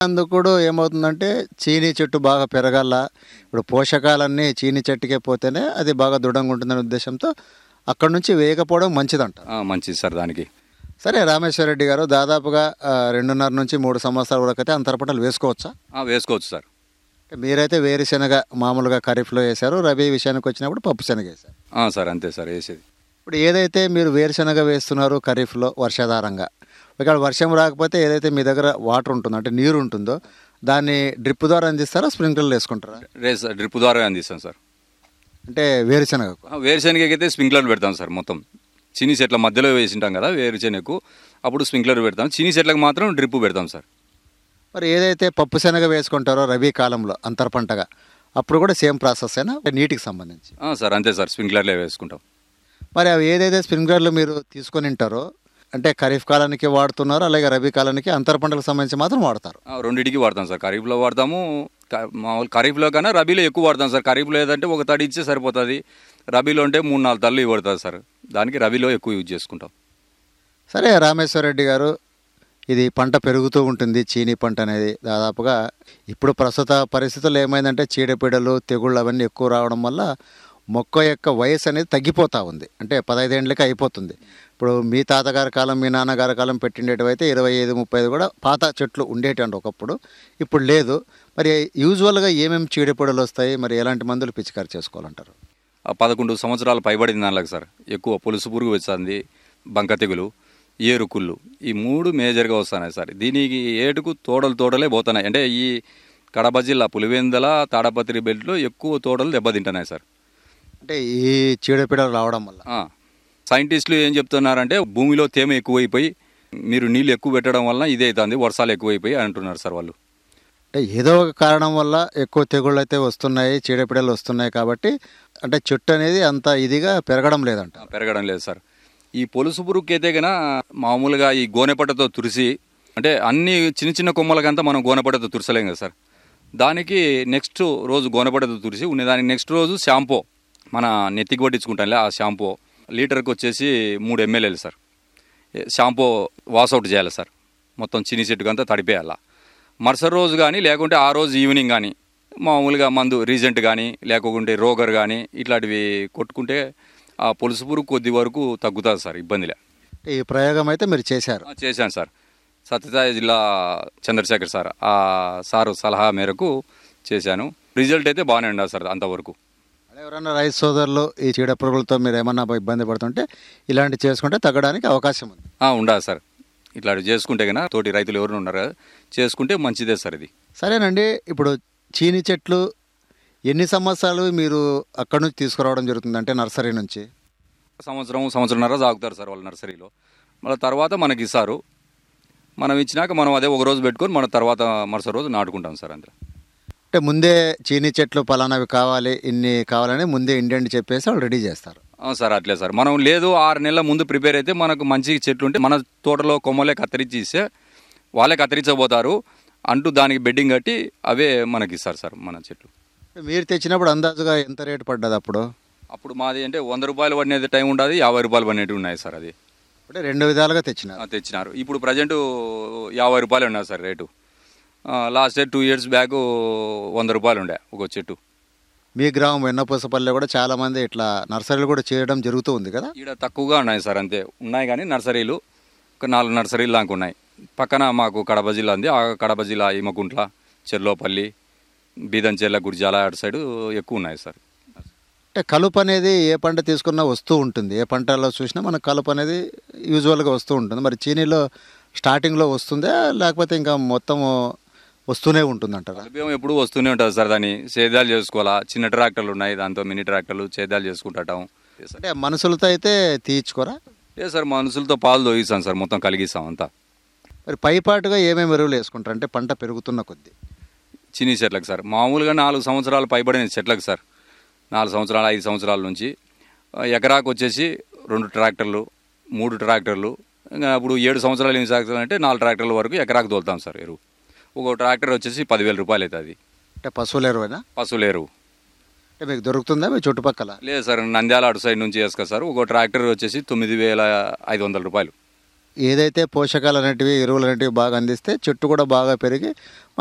అందుకు కూడా ఏమవుతుందంటే చీనీ చెట్టు బాగా పెరగాల ఇప్పుడు పోషకాలన్నీ చీనీ చెట్టుకే పోతేనే అది బాగా దృఢంగా ఉంటుందనే ఉద్దేశంతో అక్కడ నుంచి వేయకపోవడం మంచిదంట ఆ, మంచిది సార్ దానికి సరే రామేశ్వర రెడ్డి గారు దాదాపుగా ఆ, రెండున్నర నుంచి మూడు సంవత్సరాల వరకు అయితే అంతర పంటలు వేసుకోవచ్చా ఆ, వేసుకోవచ్చు సార్ అంటే మీరైతే వేరుశెనగ మామూలుగా ఖరీఫ్లో వేశారు రబీ విషయానికి వచ్చినప్పుడు పప్పు శనగ వేశారు ఆ, సార్ అంతే సార్ వేసేది ఇప్పుడు ఏదైతే మీరు వేరుశెనగ వేస్తున్నారు ఖరీఫ్లో వర్షాధారంగా ఒకవేళ వర్షం రాకపోతే ఏదైతే మీ దగ్గర వాటర్ ఉంటుందో అంటే నీరు ఉంటుందో దాన్ని డ్రిప్ ద్వారా అందిస్తారా స్ప్రింక్లర్లు వేసుకుంటారా రేస్ డ్రిప్ ద్వారా అందిస్తాం సార్ అంటే వేరుశెనగకు ఆ, వేరుశెనగకి అయితే స్ప్రింక్లర్ పెడతాం సార్ మొత్తం చిన్ని చెట్ల మధ్యలో వేసింటాం కదా వేరుశెనగకు అప్పుడు స్ప్రింక్లర్ పెడతాం చిన్ని చెట్లకు మాత్రం డ్రిప్ పెడతాం సార్ మరి ఏదైతే పప్పు శనగ వేసుకుంటారో రబీ కాలంలో అంతర పంటగా అప్పుడు కూడా సేమ్ ప్రాసెస్ అయినా నీటికి సంబంధించి ఆ, సార్ అంతే సార్ స్ప్రింక్లర్లే వేసుకుంటాం మరి అవి ఏదైతే స్ప్రింక్లర్లు మీరు తీసుకొని ఉంటారో అంటే ఖరీఫ్ కాలానికి వాడుతున్నారు అలాగే రబీ కాలానికి అంతర పంటలకు సంబంధించి మాత్రం వాడతారు ఆ, రెండింటికి వాడతాం సార్ ఖరీఫ్లో వాడతాము క- మామూలు ఖరీఫ్లో కన్నా రబీలో ఎక్కువ వాడతాం సార్ ఖరీఫ్లో ఏదంటే ఒక తడి ఇచ్చే సరిపోతుంది రబీలో అంటే మూడు నాలుగు తల్లు పడుతుంది సార్ దానికి రబీలో ఎక్కువ యూజ్ చేసుకుంటాం సరే రామేశ్వర రెడ్డి గారు ఇది పంట పెరుగుతూ ఉంటుంది చీనీ పంట అనేది దాదాపుగా ఇప్పుడు ప్రస్తుత పరిస్థితుల్లో ఏమైందంటే చీడపీడలు తెగుళ్ళు అవన్నీ ఎక్కువ రావడం వల్ల మొక్క యొక్క వయసు అనేది తగ్గిపోతూ ఉంది అంటే పదహైదేండ్లకి అయిపోతుంది ఇప్పుడు మీ తాతగారి కాలం మీ నాన్నగారి కాలం పెట్టిండేటివైతే ఇరవై ఐదు ముప్పై ఐదు కూడా పాత చెట్లు ఉండేటండి ఒకప్పుడు ఇప్పుడు లేదు మరి యూజువల్గా ఏమేమి చీడపీడలు వస్తాయి మరి ఎలాంటి మందులు పిచికారి చేసుకోవాలంటారు ఆ పదకొండు సంవత్సరాలు పైబడింది దానిలకు సార్ ఎక్కువ పులుసు పురుగు వస్తుంది బంక తెగులు ఏరుకుళ్ళు ఈ మూడు మేజర్గా వస్తున్నాయి సార్ దీనికి ఏటుకు తోడలు తోడలే పోతున్నాయి అంటే ఈ కడప జిల్లా పులివెందల తాడపత్రి బెల్ట్లో ఎక్కువ తోడలు దెబ్బతింటున్నాయి సార్ అంటే ఈ చీడపీడలు రావడం వల్ల ఆ, సైంటిస్టులు ఏం చెప్తున్నారంటే భూమిలో తేమ ఎక్కువైపోయి మీరు నీళ్ళు ఎక్కువ పెట్టడం వలన ఇదే అవుతుంది వర్షాలు ఎక్కువైపోయి అంటున్నారు సార్ వాళ్ళు అంటే ఏదో ఒక కారణం వల్ల ఎక్కువ తెగుళ్ళు అయితే వస్తున్నాయి చీడపీడలు వస్తున్నాయి కాబట్టి అంటే చెట్టు అనేది అంత ఇదిగా పెరగడం లేదంట పెరగడం లేదు సార్ ఈ పొలుసు పురుగుకి అయితే గన మామూలుగా ఈ గోనెపట్టతో తురిసి అంటే అన్ని చిన్న చిన్న కొమ్మలకంతా మనం గోనెపట్టతో తురసలేం కదా సార్ దానికి నెక్స్ట్ రోజు గోనెపట్టతో తురిసి ఉన్నదానికి నెక్స్ట్ రోజు షాంపూ మన నెత్తికి పట్టించుకుంటాంలే ఆ షాంపూ లీటర్కి వచ్చేసి మూడు ఎమ్మెల్యేలు సార్ ఏ- షాంపూ వాషౌట్ చేయాలి సార్ మొత్తం చిన్ని చెట్టుకంతా తడిపేయాల మరుసటి రోజు కానీ లేకుంటే ఆ రోజు ఈవినింగ్ కానీ మామూలుగా మందు రీజెంట్ కానీ లేకుంటే రోగర్ కానీ ఇట్లాంటివి కొట్టుకుంటే ఆ పులుసు పురుగు కొద్ది వరకు తగ్గుతుంది సార్ ఇబ్బందిలే ఈ ప్రయోగం అయితే మీరు చేశారు ఆ, చేశాను సార్ సత్యసాయి జిల్లా చంద్రశేఖర్ సార్ ఆ సారు సలహా మేరకు చేశాను రిజల్ట్ అయితే బాగానే ఉండదు సార్ అంతవరకు అదే ఎవరైనా రైతు సోదరులు ఈ చీడ పురుగులతో మీరు ఏమన్నా ఇబ్బంది పడుతుంటే ఇలాంటి చేసుకుంటే తగ్గడానికి అవకాశం ఉంది ఆ, ఉండదు సార్ ఇట్లాంటివి చేసుకుంటే కన్నా తోటి రైతులు ఎవరు ఉన్నారు కదా చేసుకుంటే మంచిదే సార్ ఇది సరేనండి ఇప్పుడు చీని చెట్లు ఎన్ని సంవత్సరాలు మీరు అక్కడి నుంచి తీసుకురావడం జరుగుతుంది అంటే నర్సరీ నుంచి సంవత్సరం సంవత్సరంన్నర సాగుతారు సార్ వాళ్ళ నర్సరీలో మళ్ళీ తర్వాత మనకి ఇస్తారు మనం ఇచ్చినాక మనం అదే ఒక రోజు పెట్టుకొని మన తర్వాత మరుసటి రోజు నాటుకుంటాం సార్ అంతే అంటే ముందే చీని చెట్లు పలానావి కావాలి ఇన్ని కావాలని ముందే ఇండియన్ చెప్పేసి వాళ్ళు రెడీ చేస్తారు ఆ, సార్ అట్లే సార్ మనం లేదు ఆరు నెలల ముందు ప్రిపేర్ అయితే మనకు మంచి చెట్లు ఉంటే మన తోటలో కొమ్మలే కత్తిరించి ఇస్తే వాళ్ళే కత్తిరించబోతారు అంటూ దానికి బెడ్డింగ్ కట్టి అవే మనకి ఇస్తారు సార్ మన చెట్లు మీరు తెచ్చినప్పుడు అందాజుగా ఎంత రేటు పడ్డది అప్పుడు అప్పుడు మాది అంటే వంద రూపాయలు పడినది టైం ఉండదు యాభై రూపాయలు పడినట్టు ఉన్నాయి సార్ అది అంటే రెండు విధాలుగా తెచ్చినారు ఆ, తెచ్చినారు ఇప్పుడు ప్రజెంట్ యాభై రూపాయలు ఉన్నాయి sir rate last year two years back వంద రూపాయలు ఉండే ఒక చెట్టు మీ గ్రామం వెన్నపూసపల్లి కూడా చాలా మంది ఇట్లా నర్సరీలు కూడా చేయడం జరుగుతూ ఉంది కదా ఈడ తక్కువగా ఉన్నాయి సార్ అంతే ఉన్నాయి కానీ నర్సరీలు ఒక నాలుగు నర్సరీలు దాకా ఉన్నాయి పక్కన మాకు కడప జిల్లా ఉంది ఆ కడప జిల్లా ఈమకుంట్ల చెర్లోపల్లి బీదంచెర్ల గుడిజాల అటు సైడు ఎక్కువ ఉన్నాయి సార్ అంటే కలుపు అనేది ఏ పంట తీసుకున్నా వస్తూ ఉంటుంది ఏ పంటలో చూసినా మనకు కలుపు అనేది యూజువల్గా వస్తూ ఉంటుంది మరి చీనీలో స్టార్టింగ్లో వస్తుందా లేకపోతే ఇంకా మొత్తం వస్తూనే ఉంటుందంటారా కలుపు ఎప్పుడు వస్తూనే ఉంటుంది సార్ దాన్ని సేద్యాలు చేసుకోవాలా చిన్న ట్రాక్టర్లు ఉన్నాయి దాంతో మినీ ట్రాక్టర్లు సేద్యాలు చేసుకుంటాం అంటే మనుషులతో అయితే తీయించుకోరా ఏ సార్ మనుషులతో పాలు తోగిస్తాం సార్ మొత్తం కలిగిస్తాం అంతా మరి పైపాటుగా ఏమేమి ఎరువులు వేసుకుంటారు అంటే పంట పెరుగుతున్న కొద్దీ చిన్ని చెట్లకు సార్ మామూలుగా నాలుగు సంవత్సరాలు పైబడిన చెట్లకు సార్ నాలుగు సంవత్సరాలు ఐదు సంవత్సరాల నుంచి ఆ, ఎకరాకు వచ్చేసి రెండు ట్రాక్టర్లు మూడు ట్రాక్టర్లు ఇంకా అప్పుడు ఏడు సంవత్సరాలు ఎనిమిది సంవత్సరాలు అంటే నాలుగు ట్రాక్టర్ల వరకు ఎకరాకు తోలుతాం సార్ ఎరువు ఒక ట్రాక్టర్ వచ్చేసి పదివేల రూపాయలు అవుతుంది అంటే పశువుల ఎరువేనా పశువుల ఎరువు అంటే మీకు దొరుకుతుందా మీ చుట్టుపక్కల లేదు సార్ నంద్యాల అటు సైడ్ నుంచి వేసుకో సార్ ఒక ట్రాక్టర్ వచ్చేసి తొమ్మిది వేల ఐదు వందల రూపాయలు ఏదైతే పోషకాలు అనేటివి ఎరువులు అనేటివి బాగా అందిస్తే చెట్టు కూడా బాగా పెరిగి